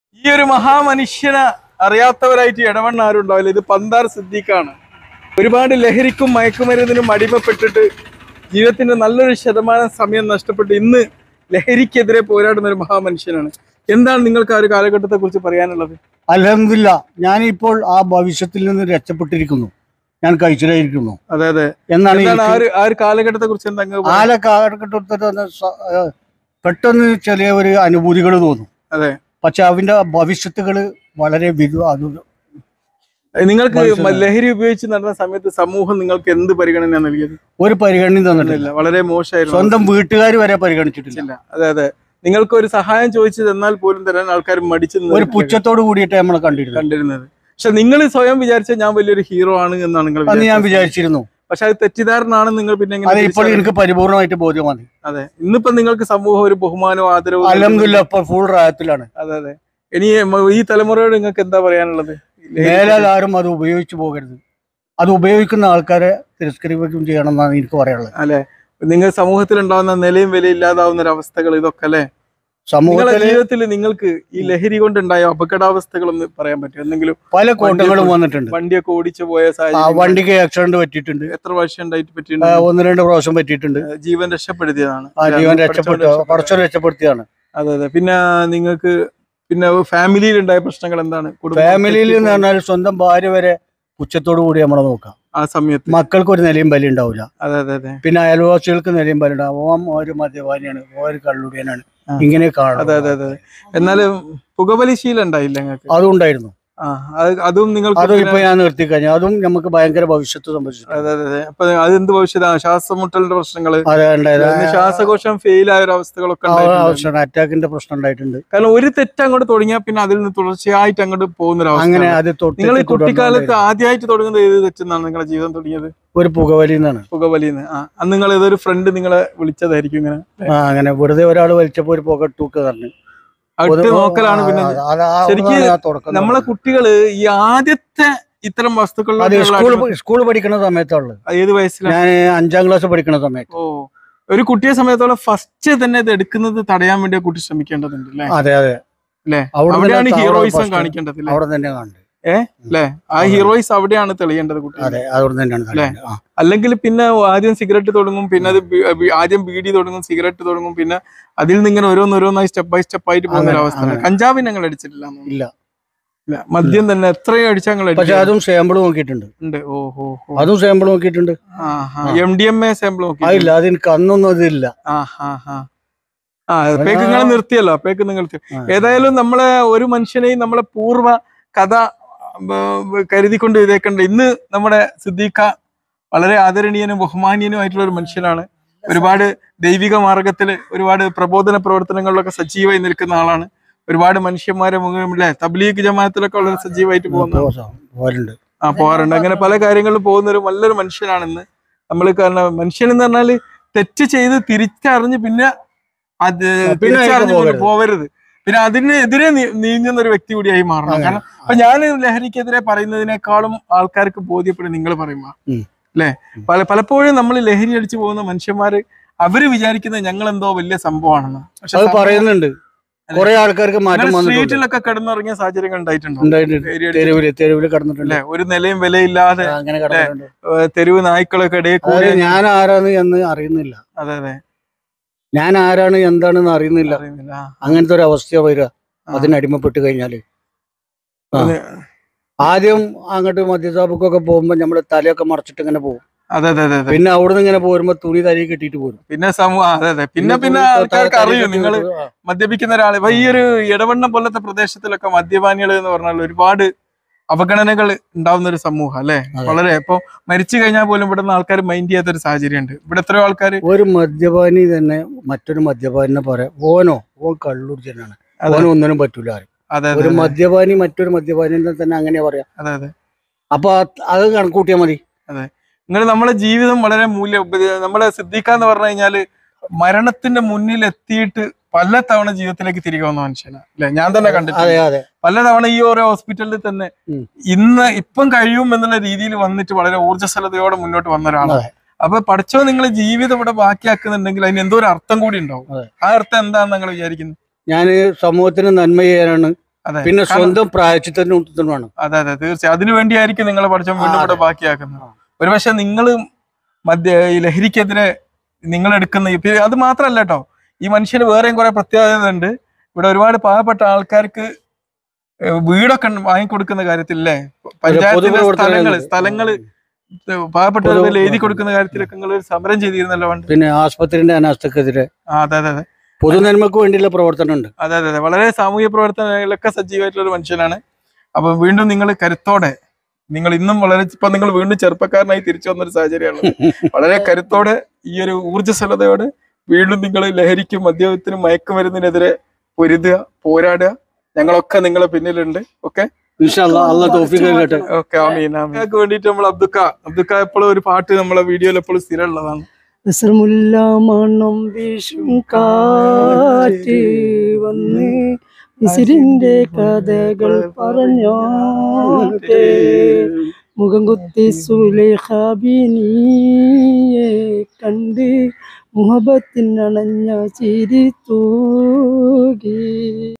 ഈ ഒരു മഹാമനുഷ്യനെ അറിയാത്തവരായിട്ട് ഇടവണ്ണ ആരും ഉണ്ടാവില്ല ഇത് പന്താർ സിദ്ദീഖാണ് ഒരുപാട് ലഹരിക്കും മയക്കുമരുന്നിനും അടിമപ്പെട്ടിട്ട് ജീവിതത്തിന്റെ നല്ലൊരു ശതമാനം സമയം നഷ്ടപ്പെട്ട് ഇന്ന് ലഹരിക്കെതിരെ പോരാടുന്ന ഒരു മഹാമനുഷ്യനാണ് എന്താണ് നിങ്ങൾക്ക് ആ ഒരു കാലഘട്ടത്തെ കുറിച്ച് പറയാനുള്ളത് അലഹമില്ല ഞാനിപ്പോൾ ആ ഭവിഷ്യത്തിൽ നിന്ന് രക്ഷപ്പെട്ടിരിക്കുന്നു ഞാൻ കഴിച്ചിലായിരിക്കുന്നു അതെ അതെ എന്നാണ് എന്താണ് ആ എനിക്ക് ഒരു ആ ഒരു കാലഘട്ടത്തെ കുറിച്ച് എന്താ അങ്ങ് പറയാ- ആല കാലഘട്ടത്തിൽ തന്നെ സ- ഏ, പെട്ടെന്ന് ചില ഒരു അനുഭൂതികൾ തോന്നും അതെ പക്ഷെ അതിന്റെ ഭവിഷ്യത്തുകൾ വളരെ വിധു അത് നിങ്ങൾക്ക് മനസ്സിലായി. ലഹരി ഉപയോഗിച്ച് നടന്ന സമയത്ത് സമൂഹം നിങ്ങൾക്ക് എന്ത് പരിഗണന നൽകിയത് ഒരു പരിഗണന തന്നിട്ടില്ല ഇല്ല വളരെ മോശമായിരുന്നു സ്വന്തം വീട്ടുകാർ വരെ പരിഗണിച്ചിട്ടില്ല ഇല്ല അതെ അതെ നിങ്ങൾക്ക് ഒരു സഹായം ചോദിച്ചു തന്നാൽ പോലും തരാൻ ആൾക്കാർ മടിച്ചു നിന്ന ഒരു പുച്ഛത്തോട് കൂടിയിട്ട് നമ്മൾ കണ്ടിരുന്നത് കണ്ടിരുന്നത് പക്ഷെ നിങ്ങൾ സ്വയം വിചാരിച്ച ഞാൻ വലിയൊരു ഹീറോ ആണ് എന്നാണ് നിങ്ങൾ അന്ന് ഞാൻ വിചാരിച്ചത്. വിചാരിച്ചിരുന്നു പക്ഷെ അത് തെറ്റിദ്ധാരണാണ് നിങ്ങൾ പിന്നെ എങ്ങനെ അത് ഇപ്പോൾ തിരിച്ചറിഞ്ഞത്? എനിക്ക് പരിപൂർണമായിട്ട് ബോധ്യമാണ് അതെ ഇന്നിപ്പോ നിങ്ങൾക്ക് സമൂഹം ഒരു ബഹുമാനവും ആദരവും അലഹമില്ല ഇപ്പൊ ഫുൾ റായത്തിലാണ് അതെ അതെ ഇനി മ- ഈ തലമുറയോട് നിങ്ങൾക്ക് എന്താ പറയാനുള്ളത് മേലാൽ ആരും അത് ഉപയോഗിച്ചു പോകരുത് അത് ഉപയോഗിക്കുന്ന ആൾക്കാരെ തിരസ്കരിക്കുകയും ചെയ്യണം എന്നാണ് എനിക്ക് പറയാനുള്ളത് അല്ലെ നിങ്ങൾ സമൂഹത്തിൽ ഉണ്ടാവുന്ന നിലയും വിലയും ഇല്ലാതാവുന്ന ഒരു അവസ്ഥകൾ ഇതൊക്കെ അല്ലെ നിങ്ങളുടെ സമൂഹത്തില് ജീവിതത്തിൽ നിങ്ങൾക്ക് ഈ ലഹരി കൊണ്ടുണ്ടായ അപകടാവസ്ഥകളൊന്ന് പറയാൻ പറ്റും എന്തെങ്കിലും പല കോട്ടങ്ങളും വന്നിട്ടുണ്ട് വണ്ടിയൊക്കെ ഓടിച്ചു പോയ ആ സാഹചര്യം വണ്ടിക്ക് ആക്സിഡന്റ് പറ്റിയിട്ടുണ്ട് എത്ര വർഷം ഉണ്ടായിട്ട് ആ, പറ്റിയിട്ടുണ്ട് ഒന്ന് രണ്ട് പ്രാവശ്യം പറ്റിയിട്ടുണ്ട് ജീവൻ രക്ഷപ്പെടുത്തിയതാണ് ആ അല്ലേ? ജീവൻ അന്ന് രക്ഷപ്പെട്ടു പഠിച്ചോണ്ട് കുറച്ചു രക്ഷപ്പെടുത്തിയാണ് അതെ അതെ പിന്നെ നിങ്ങൾക്ക് പിന്നെ ഫാമിലിയിൽ ഉണ്ടായ പ്രശ്നങ്ങൾ എന്താണ് കുടുംബം ഫാമിലിയിൽ എന്ന് തെറ്റിപ്പോയി പറഞ്ഞാൽ സ്വന്തം ഭാര്യ വരെ പുച്ഛത്തോടു കൂടി നമ്മളെ നോക്കാം ആ സമയത്ത് മക്കൾക്ക് ഒരു നിലയും ബലി ഉണ്ടാവില്ല അതെ അതെ അതെ പിന്നെ അയൽവാസികൾക്ക് നിലയും ബലി ഉണ്ടാവും ഓം ഒരു മദ്യപാനിയാണ് ഓ ഒരു കള്ളുടിയനാണ് ആ. ഇങ്ങനെ അതെ കാണും അതെ അതെ എന്നാലും പുകവലി ശീലം ഉണ്ടായില്ല നിങ്ങൾക്ക് അതും ഉണ്ടായിരുന്നു ആ അത് അതും നിങ്ങൾക്ക് അതും പിന്നെ- ഇപ്പൊ ഞാൻ നിർത്തി കഴിഞ്ഞു അതും നമുക്ക് ഭയങ്കര ഭവിഷ്യത്ത് സംഭവിച്ചു അതെ അതെ അതെ അപ്പൊ അതെന്ത് ഭവിഷ്യതാണ് ശ്വാസമുട്ടലിന്റെ പ്രശ്നങ്ങള് അതെ ഉണ്ടായത് പിന്നെ ശ്വാസകോശം ഫെയിൽ ആയ ഒരു അവസ്ഥകളൊക്കെ ആ ഉണ്ടായിട്ടുണ്ട്. ആവശ്യമാണ് അറ്റാക്കിന്റെ പ്രശ്നം ഉണ്ടായിട്ടുണ്ട് കാരണം ഒരു തെറ്റ് അങ്ങോട്ട് തുടങ്ങിയാൽ പിന്നെ അതിൽ നിന്ന് തുടർച്ചയായിട്ട് അങ്ങോട്ട് പോകുന്ന ഒരു അങ്ങനെ അവസ്ഥ അത് തൊട്ട് നിങ്ങൾ ഈ തുടർന്നുകൊണ്ടേ കുട്ടിക്കാലത്ത് ആദ്യമായിട്ട് തുടങ്ങുന്നത് ഏത് തെറ്റെന്നാണ് നിങ്ങളുടെ ജീവിതം തുടങ്ങിയത് ഒരു പുകവലി എന്നാണ് പുകവലിന്ന് ആ അന്ന് നിങ്ങൾ ഏതൊരു ഫ്രണ്ട് നിങ്ങളെ വിളിച്ചതായിരിക്കും ഇങ്ങനെ ആ അങ്ങനെ വെറുതെ ഒരാൾ വലിച്ചപ്പോ ഒരു പുക തൂക്ക് പറഞ്ഞു അട്ട് നോക്കലാണ് പിന്നെ ശരിക്ക് നമ്മളെ കുട്ടികള് ഈ ആദ്യത്തെ ഇത്തരം അത് വസ്തുക്കളിലൊക്കെ സ്കൂൾ സ്കൂൾ പഠിക്കുന്ന സമയത്തുള്ളത് ഏത് വയസ്സിലാണ് ഞാൻ അഞ്ചാം ക്ലാസ് പഠിക്കുന്ന സമയത്ത് ഓ ഒരു കുട്ടിയെ സമയത്തോളം ഫസ്റ്റ് തന്നെ ഇത് എടുക്കുന്നത് തടയാൻ വേണ്ടി ആ കുട്ടി ശ്രമിക്കേണ്ടതുണ്ട് അല്ലേ അതെ അതെ അല്ലേ അവിടെ അവിടെയാണ് തന്നെ ഹീറോയിസം first കാണിക്കേണ്ടത് അല്ലേ അവിടെ തന്നെ കണ്ടു അല്ലേ ആ അതെ. ഹീറോയിസ് അവിടെയാണ് തെളിയേണ്ടത് കുട്ടി അതെ അവിടെ തന്നെയാണ് കണ്ടത്. ആ. അല്ലെങ്കിൽ പിന്നെ ആദ്യം സിഗരറ്റ് തുടങ്ങും പിന്നെ അത് ബി- ബി- ആദ്യം ബീഡി തുടങ്ങും സിഗരറ്റ് തുടങ്ങും പിന്നെ അതിൽ നിന്ന് ഇങ്ങനെ ഓരോന്നോരോന്നായി സ്റ്റെപ്പ് ബൈ സ്റ്റെപ്പ് ആയിട്ട് പോകുന്ന ഒരു അങ്ങനെ, അവസ്ഥ അങ്ങനെ. കഞ്ചാബ് ഞങ്ങൾ അടിച്ചിട്ടില്ല എന്ന് തോന്നുന്നു. ഇല്ല ഇല്ല. മദ്യം തന്നെ എത്രയും അടിച്ചാൽ ഞങ്ങൾ പക്ഷെ അതും സാമ്പിൾ നോക്കിയിട്ടുണ്ട് ഉണ്ട് ഓ ഹോ ഹോ അതും സാമ്പിൾ നോക്കിയിട്ടുണ്ട് M D M A sample നോക്കി അതില്ല അത് എനിക്ക് അന്നൊന്നും അതില്ല ആ ഹാ ഹാ ആ അപ്പേക്ക് നിങ്ങൾ നിർത്തിയല്ലോ അപ്പേക്ക് നിങ്ങൾ നിർത്തി ആ. ഏതായാലും നമ്മളെ ഒരു മനുഷ്യനെയും നമ്മളെ പൂർവ്വ കഥ ബ- കരുതിക്കൊണ്ട് ഇതേക്കണ്ട ഇന്ന് നമ്മുടെ സിദ്ദീഖ വളരെ ആദരണീയനും ബഹുമാനീയനുമായിട്ടുള്ള ഒരു മനുഷ്യനാണ് ഒരുപാട് ദൈവിക മാർഗത്തിൽ ഒരുപാട് പ്രബോധന പ്രവർത്തനങ്ങളിലൊക്കെ സജീവമായി നിൽക്കുന്ന ആളാണ് ഒരുപാട് മനുഷ്യന്മാരെ മുഖം അല്ലെ തബ്ലീഗ് ജമാഅത്തിലൊക്കെ വളരെ സജീവമായിട്ട് പോകുന്ന പോലുണ്ട് ആ പോകാറുണ്ട് അങ്ങനെ പല കാര്യങ്ങളിലും പോകുന്ന ഒരു നല്ലൊരു മനുഷ്യനാണെന്ന് നമ്മൾ കാരണം മനുഷ്യൻ എന്ന് പറഞ്ഞാല് തെറ്റ് ചെയ്ത് തിരിച്ചറിഞ്ഞ് പിന്നെ അത് പിന്നെ തിരിച്ചറിഞ്ഞ് അതിലേക്ക് കൊണ്ട് പോവരുത് പിന്നെ അതിനെതിരെ നീ- നീങ്ങുന്ന ഒരു വ്യക്തി കൂടിയായി മാറണം അങ്ങനെ. കാരണം അപ്പൊ ഞാൻ ലഹരിക്കെതിരെ പറയുന്നതിനേക്കാളും ആൾക്കാർക്ക് ബോധ്യപ്പെടും നിങ്ങൾ പറയുമ്പോ ഉം. അല്ലെ പല പലപ്പോഴും നമ്മൾ ലഹരി അടിച്ചു പോകുന്ന മനുഷ്യന്മാര് അവര് വിചാരിക്കുന്നത് ഞങ്ങൾ എന്തോ വലിയ സംഭവമാണെന്ന് പക്ഷെ അത് പറയുന്നുണ്ട് കുറെ ആൾക്കാർക്ക് മാറ്റം വന്നിട്ടുണ്ട് സ്ട്രീറ്റിലൊക്കെ കിടന്നിറങ്ങിയ സാഹചര്യങ്ങൾ ഉണ്ടായിട്ടുണ്ടോ ഉണ്ടായിട്ടുണ്ട് ലഹരി അടിച്ച് തെരുവില് തെരുവില് കടന്നിട്ടുണ്ട് അല്ലെ ഒരു നിലയും വിലയില്ലാതെ ആ, അങ്ങനെ കടന്നിട്ടുണ്ട് ഏഹ് തെരുവ് നായ്ക്കളൊക്കെ ഇടയിൽ കൂടി അതായത് ഞാൻ ആരാണ് എന്ന് അറിയുന്നില്ല അതെ അതെ ഞാൻ ആരാണ് എന്താണെന്ന് അറിയുന്നില്ല അറിയുന്നില്ല ആ. അങ്ങനത്തെ ഒരു അവസ്ഥ വരിക ആ. അതിന് അടിമപ്പെട്ട് കഴിഞ്ഞാല് ആ. അതെ ആദ്യം അങ്ങോട്ട് മദ്യസാബുക്കൊക്കെ പോകുമ്പോ നമ്മുടെ തലയൊക്കെ മറച്ചിട്ട് ഇങ്ങനെ പോകും അതെ അതെ അതെ അതെ പിന്നെ അവിടുന്ന് ഇങ്ങനെ പോരുമ്പോ തുണി തലയിൽ കെട്ടിയിട്ട് പോരും പിന്നെ സമൂഹം അതെ അതെ പിന്നെ പിന്നെ തുണി ആൾക്കാർക്ക് തലയിൽ അറിയും കെട്ടി നിങ്ങൾ പോരും. ആ. മദ്യപിക്കുന്ന ഒരാൾ ഇപ്പൊ ഈ ഒരു ഇടവണ്ണ പോലത്തെ പ്രദേശത്തിലൊക്കെ മദ്യപാനികൾ എന്ന് പറഞ്ഞാൽ ഒരുപാട് അവഗണനകൾ ഉണ്ടാവുന്ന ഒരു സമൂഹം അല്ലെ അതെ. വളരെ ഇപ്പൊ മരിച്ചു കഴിഞ്ഞാൽ പോലും ഇവിടുന്ന് ആൾക്കാർ മൈൻഡ് ചെയ്യാത്ത ഒരു സാഹചര്യം ഉണ്ട് ഇവിടെ എത്രയോ ആൾക്കാർ ഒരു മദ്യപാനി തന്നെ മറ്റൊരു മദ്യപാനിനെ പറയാം ഓനോ ഓൻ കള്ളുടിച്ചനാണ് അതെ. ഓനോ ഒന്നിനും പറ്റൂല ആരും അതെ ഒരു അതെ മദ്യപാനി മറ്റൊരു മദ്യപാനിനെ തന്നെ അങ്ങനെ പറയാം അതെ അതെ അപ്പൊ അത് അത് കണക്കൂട്ടിയാൽ മതി നിങ്ങൾ നമ്മളെ ജീവിതം വളരെ മൂല്യ ഉപ- നമ്മളെ സിദ്ധിക്കാന്ന് പറഞ്ഞു കഴിഞ്ഞാല് മരണത്തിന്റെ മുന്നിൽ എത്തിയിട്ട് പല തവണ ജീവിതത്തിലേക്ക് തിരികെ വന്ന മനുഷ്യനാണ് അല്ലെ ഞാൻ തന്നെ കണ്ടിട്ടുണ്ട് അതെ അതെ പലതവണ ഈ ഓരോ ഹോസ്പിറ്റലിൽ തന്നെ ഉം. ഇന്ന് ഇപ്പം കഴിയും എന്നുള്ള രീതിയിൽ വന്നിട്ട് വളരെ ഊർജ്ജസ്വലതയോടെ മുന്നോട്ട് വന്ന ഒരാളാണ് അതെ. അപ്പൊ പഠിച്ചോ നിങ്ങൾ ജീവിതം ഇവിടെ ബാക്കിയാക്കുന്നുണ്ടെങ്കിൽ അതിന് എന്തോ ഒരു അർത്ഥം കൂടി ഉണ്ടാവും അതെ. ആ അർത്ഥം എന്താണെന്ന് നിങ്ങൾ വിചാരിക്കുന്നത് ഞാൻ സമൂഹത്തിന് നന്മ ചെയ്യാനാണ് അതെ പിന്നെ കാരണം- സ്വന്തം പ്രായച്ചിത്തനുമാണ് അതെ അതെ തീർച്ചയായും അതിനു വേണ്ടിയായിരിക്കും നിങ്ങളെ പഠിച്ചോ വീണ്ടും ആ, കൂടെ അതെ. ബാക്കിയാക്കുന്നത് ഒരുപക്ഷെ നിങ്ങൾ മദ്യ ഈ ലഹരിക്കെതിരെ നിങ്ങൾ എടുക്കുന്ന ഇപ്പൊ അത് മാത്രമല്ല കേട്ടോ ഈ മനുഷ്യന് വേറെയും കുറെ പ്രത്യേകത ഉണ്ട് ഇവിടെ ഒരുപാട് പാവപ്പെട്ട ആൾക്കാർക്ക് ഏഹ് വീടൊക്കെ വാങ്ങിക്കൊടുക്കുന്ന കാര്യത്തിലല്ലേ പഞ്ചായത്തിന്റെ സ്ഥലങ്ങള് സ്ഥലങ്ങള് പാവപ്പെട്ടവരുടെ പേരിൽ എഴുതി കൊടുക്കുന്ന കാര്യത്തിലൊക്കെ നിങ്ങൾ ഒരു സമരം ചെയ്തിരുന്നല്ലോ പണ്ട് പിന്നെ ആസ്പത്രിന്റെ അനാസ്ഥക്കെതിരെ ആ അതെ അതെ അതെ പൊതുനന്മക്ക് വേണ്ടിയുള്ള പ്രവർത്തനമുണ്ട് അതെ അതെ അതെ വളരെ സാമൂഹ്യ പ്രവർത്തനങ്ങളിലൊക്കെ സജീവമായിട്ടുള്ള ഒരു മനുഷ്യനാണ് അപ്പൊ വീണ്ടും നിങ്ങൾ കരുത്തോടെ നിങ്ങൾ ഇന്നും വളരെ ഇപ്പൊ നിങ്ങൾ വീണ്ടും ചെറുപ്പക്കാരനായി തിരിച്ചു വന്നൊരു സാഹചര്യമാണ് വളരെ കരുത്തോടെ ഈ ഒരു ഊർജ്ജസ്വലതയോടെ വീണ്ടും നിങ്ങൾ ലഹരിക്കും മദ്യത്തിനും മയക്കുമരുന്നിനെതിരെ പൊരുതുക പോരാടുക ഞങ്ങളൊക്കെ നിങ്ങളെ പിന്നിലുണ്ട് ഓക്കെ ഇൻഷാല്ലാ അള്ള തോഫിക്ക് കേട്ടെ ഓക്കെ ആമീൻ ആമീൻ ഞങ്ങൾക്ക് വേണ്ടിയിട്ട് നമ്മൾ അബ്ദുക്ക അബ്ദുക്ക എപ്പോഴും ഒരു പാട്ട് നമ്മളെ വീഡിയോയിൽ എപ്പോഴും സ്ഥിരമുള്ളതാണ് രസമുല്ല മണം വീശും കാറ്റ് വന്ന് വിസിരിന്റെ കഥകൾ പറഞ്ഞോട്ടെ മുഖം കുത്തി സുലേഖാബിനിയെ കണ്ട് മുഹബത്തിനണഞ്ഞ ചിരി തൂകി